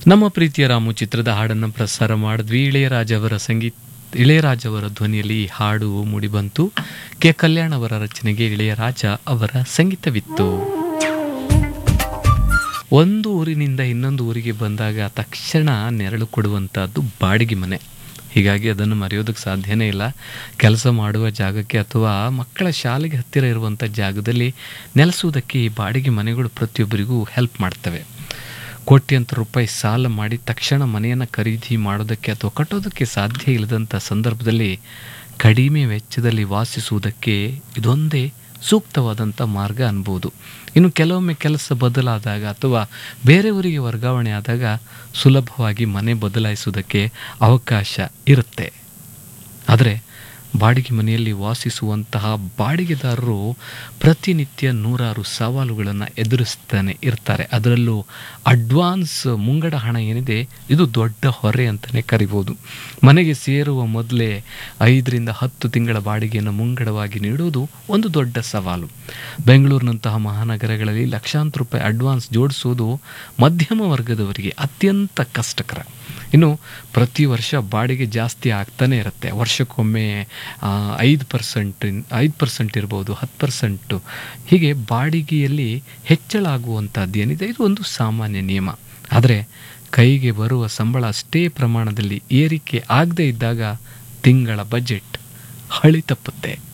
ನಮ್ಮ ಪ್ರೀತಿಯ ರಾಮು ಚಿತ್ರದ ಹಾಡನ್ನು ಪ್ರಸಾರ ಮಾಡಿದ್ವಿ ಇಳೆಯರಾಜ ಅವರ ಸಂಗೀತ ಇಳೆಯರಾಜ ಅವರ ಧ್ವನಿಯಲ್ಲಿ ಈ ಹಾಡು ಮೂಡಿಬಂತು ಕೆ ಕಲ್ಯಾಣ್ ಅವರ ರಚನೆಗೆ ಇಳೆಯರಾಜ ಅವರ ಸಂಗೀತವಿತ್ತು ಒಂದು ಊರಿನಿಂದ ಇನ್ನೊಂದು ಊರಿಗೆ ಬಂದಾಗ ತಕ್ಷಣ ನೆರಳು ಕೊಡುವಂಥದ್ದು ಬಾಡಿಗೆ ಮನೆ ಹೀಗಾಗಿ ಅದನ್ನು ಮರೆಯೋದಕ್ಕೆ ಸಾಧ್ಯನೇ ಇಲ್ಲ ಕೆಲಸ ಮಾಡುವ ಜಾಗಕ್ಕೆ ಅಥವಾ ಮಕ್ಕಳ ಶಾಲೆಗೆ ಹತ್ತಿರ ಇರುವಂಥ ಜಾಗದಲ್ಲಿ ನೆಲೆಸುವುದಕ್ಕೆ ಈ ಬಾಡಿಗೆ ಮನೆಗಳು ಪ್ರತಿಯೊಬ್ಬರಿಗೂ ಹೆಲ್ಪ್ ಮಾಡ್ತವೆ ಕೋಟ್ಯಂತರ ರೂಪಾಯಿ ಸಾಲ ಮಾಡಿ ತಕ್ಷಣ ಮನೆಯನ್ನು ಖರೀದಿ ಮಾಡೋದಕ್ಕೆ ಅಥವಾ ಕಟ್ಟೋದಕ್ಕೆ ಸಾಧ್ಯ ಇಲ್ಲದಂಥ ಸಂದರ್ಭದಲ್ಲಿ ಕಡಿಮೆ ವೆಚ್ಚದಲ್ಲಿ ವಾಸಿಸುವುದಕ್ಕೆ ಇದೊಂದೇ ಸೂಕ್ತವಾದಂಥ ಮಾರ್ಗ ಅನ್ಬೋದು ಇನ್ನು ಕೆಲವೊಮ್ಮೆ ಕೆಲಸ ಬದಲಾದಾಗ ಅಥವಾ ಬೇರೆ ಊರಿಗೆ ವರ್ಗಾವಣೆ ಆದಾಗ ಸುಲಭವಾಗಿ ಮನೆ ಬದಲಾಯಿಸುವುದಕ್ಕೆ ಅವಕಾಶ ಇರುತ್ತೆ ಆದರೆ ಬಾಡಿಗೆ ಮನೆಯಲ್ಲಿ ವಾಸಿಸುವಂತಹ ಬಾಡಿಗೆದಾರರು ಪ್ರತಿನಿತ್ಯ ನೂರಾರು ಸವಾಲುಗಳನ್ನು ಎದುರಿಸ್ತಾನೆ ಇರ್ತಾರೆ ಅದರಲ್ಲೂ ಅಡ್ವಾನ್ಸ್ ಮುಂಗಡ ಹಣ ಏನಿದೆ ಇದು ದೊಡ್ಡ ಹೊರೆ ಅಂತಲೇ ಕರಿಬೋದು ಮನೆಗೆ ಸೇರುವ ಮೊದಲೇ ಐದರಿಂದ ಹತ್ತು ತಿಂಗಳ ಬಾಡಿಗೆಯನ್ನು ಮುಂಗಡವಾಗಿ ನೀಡುವುದು ಒಂದು ದೊಡ್ಡ ಸವಾಲು ಬೆಂಗಳೂರಿನಂತಹ ಮಹಾನಗರಗಳಲ್ಲಿ ಲಕ್ಷಾಂತರ ರೂಪಾಯಿ ಅಡ್ವಾನ್ಸ್ ಜೋಡಿಸುವುದು ಮಧ್ಯಮ ವರ್ಗದವರಿಗೆ ಅತ್ಯಂತ ಕಷ್ಟಕರ ಇನ್ನು ಪ್ರತಿ ವರ್ಷ ಬಾಡಿಗೆ ಜಾಸ್ತಿ ಆಗ್ತಾನೆ ಇರುತ್ತೆ ವರ್ಷಕ್ಕೊಮ್ಮೆ ಐದು ಪರ್ಸೆಂಟ್ ಐದು ಪರ್ಸೆಂಟ್ ಇರ್ಬೋದು ಹತ್ತು ಪರ್ಸೆಂಟು ಹೀಗೆ ಬಾಡಿಗೆಯಲ್ಲಿ ಹೆಚ್ಚಳ ಆಗುವಂಥದ್ದು ಏನಿದೆ ಇದು ಒಂದು ಸಾಮಾನ್ಯ ನಿಯಮ ಆದರೆ ಕೈಗೆ ಬರುವ ಸಂಬಳ ಅಷ್ಟೇ ಪ್ರಮಾಣದಲ್ಲಿ ಏರಿಕೆ ಆಗದೇ ಇದ್ದಾಗ ತಿಂಗಳ ಬಜೆಟ್ ಹಳಿ ತಪ್ಪುತ್ತೆ